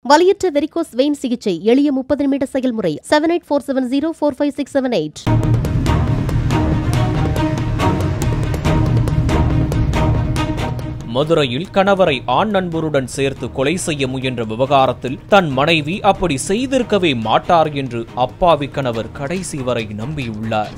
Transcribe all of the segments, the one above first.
வலியற்ற varicose vein சிகிச்சை எளிய முப்பது நிமிட செயல்முறை seven eight four seven zero four five six seven eight மதுரையில் கணவரை ஆண் நண்பருடன் சேர்த்து கொலை செய்ய முயன்ற விவகாரத்தில் தன் மனைவி அப்படி செய்திருக்கவே மாட்டார் என்று அப்பாவி கணவர் கடைசி வரை நம்பியுள்ளார்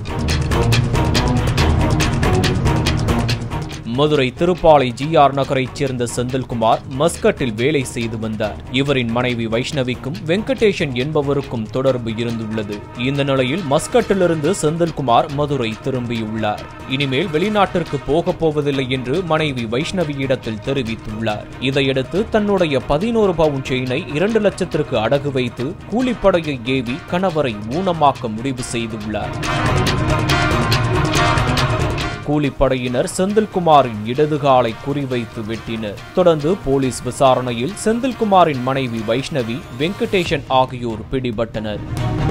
மதுரை திருப்பாலை ஜிஆர் நகரைச் சேர்ந்த செந்தில்குமார் மஸ்கட்டில் வேலை செய்து வந்தார் இவரின் மனைவி வைஷ்ணவிக்கும் வெங்கடேஷன் என்பவருக்கும் தொடர்பு இருந்துள்ளது இந்த நிலையில் மஸ்கட்டிலிருந்து செந்தில்குமார் மதுரை திரும்பியுள்ளார் இனிமேல் வெளிநாட்டிற்கு போகப் போவதில்லை என்று மனைவி வைஷ்ணவியிடத்தில் தெரிவித்துள்ளார் இதையடுத்து தன்னுடைய பதினோரு பவுன் செயினை இரண்டு லட்சத்திற்கு அடகு வைத்து கூலிப்படையை ஏவி கணவரை ஊனமாக்க முடிவு செய்துள்ளார் கூலிப்படையினர் செந்தில்குமாரின் இடதுகாலை குறிவைத்து வெட்டினர் தொடர்ந்து போலீஸ் விசாரணையில் செந்தில்குமாரின் மனைவி வைஷ்ணவி வெங்கடேஷன் ஆகியோர் பிடிபட்டனர்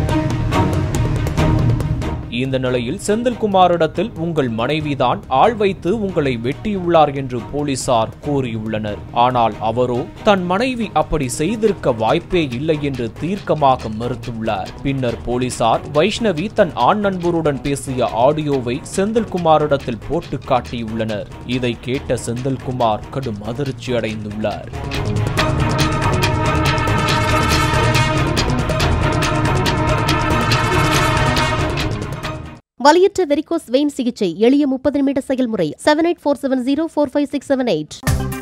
இந்த நிலையில் செந்தில்குமாரிடத்தில் உங்கள் மனைவிதான் ஆள் வைத்து உங்களை வெட்டியுள்ளார் என்று போலீசார் கூறியுள்ளனர் ஆனால் அவரோ தன் மனைவி அப்படி செய்திருக்க வாய்ப்பே இல்லை என்று தீர்க்கமாக மறுத்துள்ளார் பின்னர் போலீசார் வைஷ்ணவி தன் ஆண் நண்பருடன் பேசிய ஆடியோவை செந்தில்குமாரிடத்தில் போட்டு காட்டியுள்ளனர் இதை கேட்ட செந்தில்குமார் கடும் அதிர்ச்சி அடைந்துள்ளார் வலியற்ற வெரிகோஸ் வெயின் சிகிச்சை எளிய முப்பது நிமிட செயல்முறை seven eight four seven zero four five six seven eight